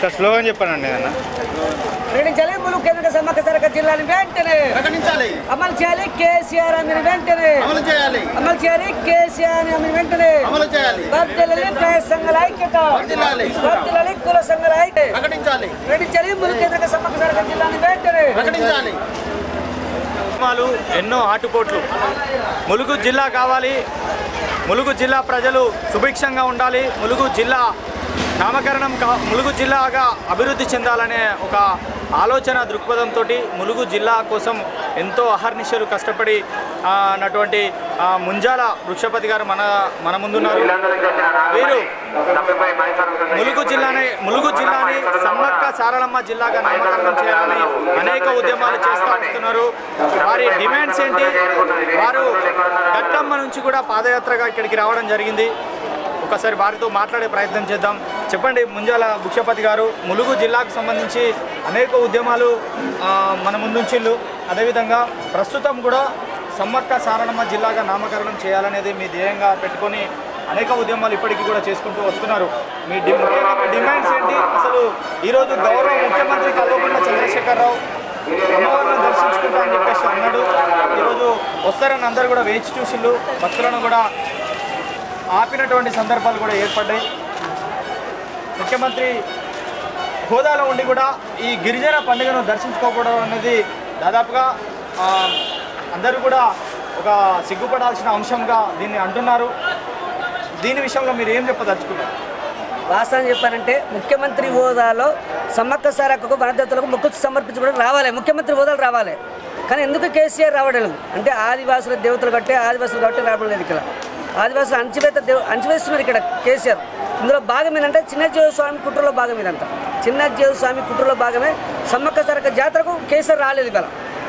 ఇంకా స్లోగన్ చెప్పానండి అన్న ప్రకటించాలి ములుగు కేంద్ర సమ్మక్క సరక జిల్లాని వెంటనే ప్రకటించాలి అమలు చేయాలి కేసీఆర్ అని వెంటనే అమలు చేయాలి అమలు చేయాలి కేసీఆర్ అని వెంటనే అమలు చేయాలి వర్దిల్లాలి ప్రజా సంఘాల ఐక్యత వర్ధిల్లాలి. వర్దిల్లాలి కుల సంఘాల ఐక్యత ప్రకటించాలి ప్రకటించాలి ములుగు కేంద్ర సమ్మక్క సరక జిల్లాని వెంటనే ప్రకటించాలి ఉద్యమాలు ఎన్నో ఆటుపోట్లు ములుగు జిల్లా కావాలి ములుగు జిల్లా ప్రజలు సుభిక్షంగా ఉండాలి ములుగు జిల్లా నామకరణం కా ములుగు జిల్లాగా అభివృద్ధి చెందాలనే ఒక ఆలోచన దృక్పథంతో ములుగు జిల్లా కోసం ఎంతో అహర్నిశలు కష్టపడి ఆ, నటువంటి ఆ, ముంజాల వృక్షపతి గారు మన మన ముందున్నారు వీరు ములుగు జిల్లాని ములుగు జిల్లాని సమ్మక్క సారలమ్మ జిల్లాగా నామకరణం చేయాలని అనేక ఉద్యమాలు చేస్తూ వస్తున్నారు వారి డిమాండ్స్ ఏంటి వారు గట్టమ్మ నుంచి కూడా పాదయాత్రగా ఇక్కడికి రావడం జరిగింది ఒకసారి వారితో మాట్లాడే ప్రయత్నం చేద్దాం చెప్పండి ముంజాల భుక్షపతి గారు ములుగు జిల్లాకు సంబంధించి అనేక ఉద్యమాలు ఆ, మన ముందుంచిళ్ళు అదేవిధంగా ప్రస్తుతం కూడా సమ్మక్క సారలమ్మ జిల్లాగా నామకరణం చేయాలనేది మీ ధ్యేయంగా పెట్టుకొని అనేక ఉద్యమాలు ఇప్పటికీ కూడా చేసుకుంటూ వస్తున్నారు మీ డి- ముఖ్యంగా మీ డిమాండ్స్ ఏంటి అసలు ఈరోజు గౌరవ ముఖ్యమంత్రి కల్వకుంట్ల చంద్రశేఖరరావు అమ్మవారిని దర్శించుకుంటా అని చెప్పేసి అన్నాడు ఈరోజు వస్తారని అందరూ కూడా వేచి చూసిళ్ళు భక్తులను కూడా ఆపినటువంటి సందర్భాలు కూడా ఏర్పడ్డాయి ముఖ్యమంత్రి హోదాలో ఉండి కూడా ఈ గిరిజన పండుగను దర్శించుకోకపోవడం అనేది దాదాపుగా ఆ, అందరూ కూడా ఒక సిగ్గుపడాల్సిన అంశంగా దీన్ని అంటున్నారు దీని విషయంలో మీరు ఏం చెప్పదలుచుకున్నారు వాస్తవం చెప్పానంటే ముఖ్యమంత్రి హోదాలో సమ్మక్క సారక్కకు వనదత్తులకు మొక్కు సమర్పించుకోవడం రావాలి ముఖ్యమంత్రి హోదాలు రావాలి కానీ ఎందుకు కేసీఆర్ రావడం లేదు అంటే ఆదివాసుల దేవతలు కట్టే ఆదివాసులు కాబట్టి రావడం లేదు ఇక్కడ ఆదివాసులు అణచివేత దేవ అణచివేస్తున్నారు ఇక్కడ కేసీఆర్ ఇందులో భాగం ఏంటంటే చిన్నజీవ స్వామి కుట్రలో భాగం ఇదంతా చిన్నజీవ స్వామి కుట్రలో భాగమే సమ్మక్క సారక్క జాతరకు కేసీఆర్ రాలేదు ఇవాళ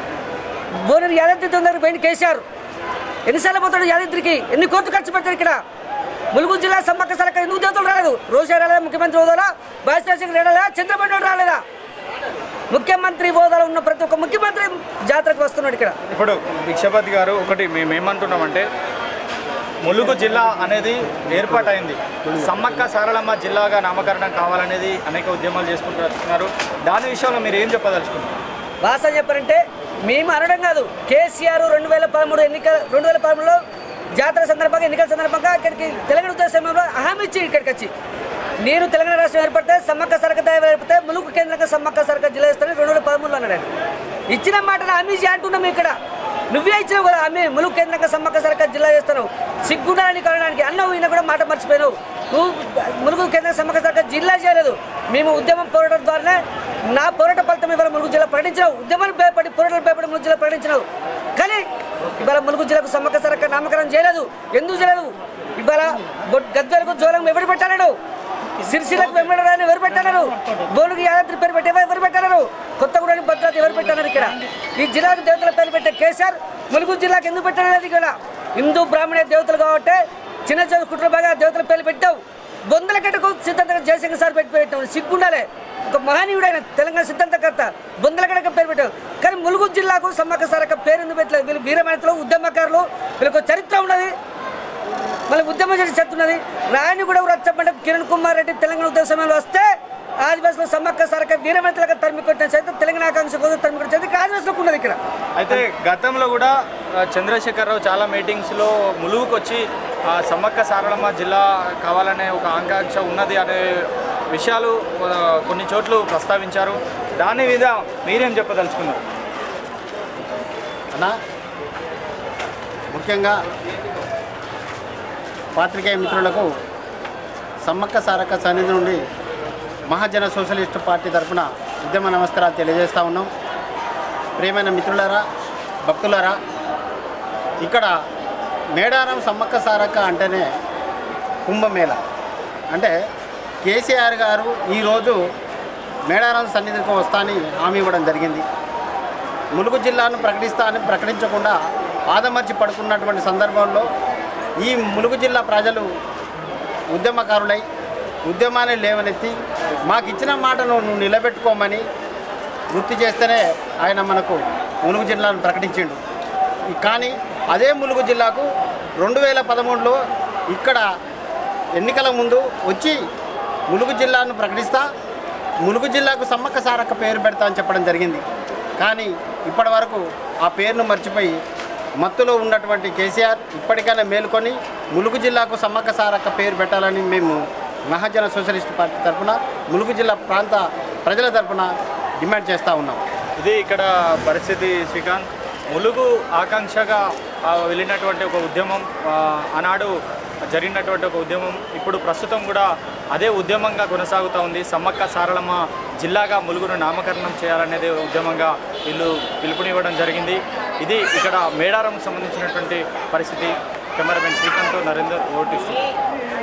బోనర్ యాదాద్రి దగ్గర పోయింది కేసీఆర్ ఎన్నిసార్లు పోతాడు యాదాద్రికి ఎన్ని కోట్లు ఖర్చు పెడతాడు ఇక్కడ ములుగు జిల్లా సమ్మక్క సరక ఎందుకు దేవతలు రాలేదు రోజా రాలేదా ముఖ్యమంత్రి హోదాలో భాస్కర్ రాలేదా చంద్రబాబు నాయుడు రాలేదా ముఖ్యమంత్రి హోదాలో ఉన్న ప్రతి ఒక్క ముఖ్యమంత్రి జాతరకు వస్తున్నాడు ఇక్కడ ఇప్పుడు భిక్షపతి గారు ఒకటి మేము ఏమంటున్నామంటే ములుగు జిల్లా అనేది ఏర్పాటైంది సమ్మక్క సారలమ్మ జిల్లాగా నామకరణం కావాలనేది అనేక ఉద్యమాలు చేసుకుంటూ వస్తున్నారు దాని విషయంలో మీరు ఏం చెప్పదలుచుకున్నారు వాస్తవం చెప్పారంటే మేము అనడం కాదు కేసీఆర్ రెండు వేల పదమూడు ఎన్నిక రెండు వేల పదమూడులో జాతర సందర్భంగా ఎన్నికల సందర్భంగా ఇక్కడికి తెలంగాణ ఉద్యోగ సమయంలో హామీ ఇచ్చి ఇక్కడికి వచ్చి నేను తెలంగాణ రాష్ట్రం ఏర్పడితే సమ్మక్క సరక దైవం ఏర్పడితే ములుగు కేంద్రంగా సమ్మక్క సరక జిల్లా ఇస్తానని రెండు వేల పదమూడులో అన్నాడు ఆయన. ఇచ్చిన మాటను హామీ ఇచ్చి అంటున్నాం ఇక్కడ నువ్వే ఇచ్చినావు కదా హామీ ములుగు కేంద్రంగా సమ్మక్క సరక జిల్లా చేస్తాను సిగ్గుండాలని కారణానికి అన్నవు ఈయన కూడా మాట మర్చిపోయినావు నువ్వు ములుగు కేంద్ర సమ్మక్క సరక జిల్లా చేయలేదు మేము ఉద్యమం పోరాటం ద్వారానే నా పోరాట ఫలితం ఇవాళ ములుగు జిల్లా ప్రకటించినావు ఉద్యమాలు భయపడి పోరాటాలు భయపడి ములుగు జిల్లా ప్రకటించినావు కానీ ఇవాళ ములుగు జిల్లాకు సమ్మక్క సరక నామకరణం చేయలేదు ఎందుకు చేయలేదు ఇవాళ బొడ్- గద్వాలకు జోలం ఎవరు పెట్టాడు సిరిసిలకు వెంబడరాని ఎవరు పెట్టారు బోలుగు యాదాద్రి పేరు పెట్టి ఎవరు పెట్టారు కొత్తగూడెం భద్రాద్రి ఎవరు పెట్టారు ఇక్కడ ఈ జిల్లాకు దేవతల పేరు పెట్టే కేసీఆర్ ములుగు జిల్లాకు ఎందుకు పెట్టారు ఇక్కడ హిందూ బ్రాహ్మణ దేవతలు కాబట్టి చిన్న చిన్న కుట్ర బాగా దేవతల పేర్లు పెట్టావు బొందల కట్టకు సిద్ధాంత జయశంకర్ సార్ పెట్టి పెట్టావు సిగ్గుండాలే ఒక మహనీయుడైన తెలంగాణ సిద్ధాంతకర్త బొందల కడక పేరు పెట్టావు కానీ ములుగు జిల్లాకు సమ్మక్క సారక్క పేరు ఎందుకు పెట్టలేదు వీళ్ళు వీరమణితులు ఉద్యమకారులు వీళ్ళకు ఒక చరిత్ర ఉన్నది మళ్ళీ ఉద్యమం చేసి చెప్తున్నది రాయని కూడా రచ్చబండ కిరణ్ కుమార్ రెడ్డి తెలంగాణ ఉద్యమ సమయంలో వస్తే ఆదివాసులు సమ్మక్క సరక వీరమణితులకు తరిమి కొట్టిన చరిత్ర తెలంగాణ ఆకాంక్ష కోసం తరిమి కొట్టిన చరిత్ర ఇక్కడ ఆదివాసులకు ఉన్నది ఇక్కడ అయితే గతంలో కూడా ఆ, చంద్రశేఖరరావు చాలా మీటింగ్స్లో ములుగుకు వచ్చి ఆ, సమ్మక్క సారలమ్మ జిల్లా కావాలనే ఒక ఆకాంక్ష ఉన్నది అనే విషయాలు ఆ, కొన్ని చోట్ల ప్రస్తావించారు దాని మీద మీరేం చెప్పదలుచుకున్నారు అలా ముఖ్యంగా పాత్రికేయ మిత్రులకు సమ్మక్క సారక్క సన్నిధి నుండి మహాజన సోషలిస్టు పార్టీ తరఫున ఉద్యమ నమస్కారాలు తెలియజేస్తూ ఉన్నాం ప్రియమైన మిత్రులారా భక్తులారా ఇక్కడ మేడారం సమ్మక్క సారక్క అంటేనే కుంభమేళ అంటే కేసీఆర్ గారు ఈరోజు మేడారం సన్నిధికి వస్తానని హామీ ఇవ్వడం జరిగింది ములుగు జిల్లాను ప్రకటిస్తా అని ప్రకటించకుండా ఆదమర్చి పడుకున్నటువంటి సందర్భంలో ఈ ములుగు జిల్లా ప్రజలు ఉద్యమకారులై ఉద్యమాన్ని లేవనెత్తి మాకు ఇచ్చిన మాటను నువ్వు నిలబెట్టుకోమని గుర్తు చేస్తేనే ఆయన మనకు ములుగు జిల్లాను ప్రకటించిండు ఈ- కానీ అదే ములుగు జిల్లాకు రెండు వేల పదమూడులో ఇక్కడ ఎన్నికల ముందు వచ్చి ములుగు జిల్లాను ప్రకటిస్తా ములుగు జిల్లాకు సమ్మక్క సారక్క పేరు పెడతా అని చెప్పడం జరిగింది కానీ ఇప్పటి వరకు ఆ పేరును మర్చిపోయి మత్తులో ఉన్నటువంటి కేసీఆర్ ఇప్పటికైనా మేలుకొని ములుగు జిల్లాకు సమ్మక్క సారక్క పేరు పెట్టాలని మేము మహాజన సోషలిస్ట్ పార్టీ తరఫున ములుగు జిల్లా ప్రాంత ప్రజల తరఫున డిమాండ్ చేస్తూ ఉన్నాం ఇది ఇక్కడ పరిస్థితి శ్రీకాంత్ ములుగు ఆకాంక్షగా ఆ, వెళ్ళినటువంటి ఒక ఉద్యమం ఆ, ఆనాడు జరిగినటువంటి ఒక ఉద్యమం ఇప్పుడు ప్రస్తుతం కూడా అదే ఉద్యమంగా కొనసాగుతూ ఉంది సమ్మక్క సారలమ్మ జిల్లాగా ములుగును నామకరణం చేయాలనేది ఉద్యమంగా వీళ్ళు పిలుపునివ్వడం జరిగింది ఇది ఇక్కడ మేడారం సంబంధించినటువంటి పరిస్థితి కెమెరామెన్ శ్రీకాంత్ నరేందర్ ఓటిస్తూ